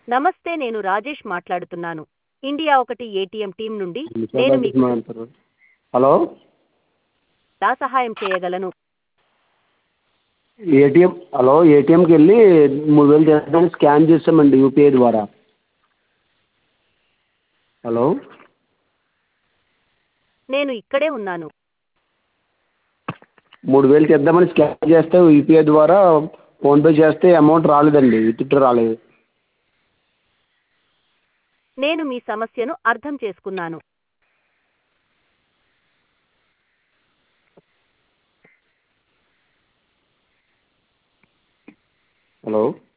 నమస్తే నేను రాజేష్ మాట్లాడుతున్నాను ఇండియా ఒకటి ఏటీఎం టీం నుండి నేను మీకు హలో ఎలా సహాయం చేయగలను ఏటీఎం హలో ఏటీఎంకి వెళ్ళి మూడు వేలు చేద్దామని స్కాన్ చేసామండి యూపీఐ ద్వారా హలో నేను ఇక్కడే ఉన్నాను మూడు వేలు చేద్దామని స్కాన్ చేస్తే యూపీఐ ద్వారా ఫోన్పే చేస్తే అమౌంట్ రాలేదండి విత్డ్రా రాలేదు నేను మీ సమస్యను అర్థం చేసుకున్నాను హలో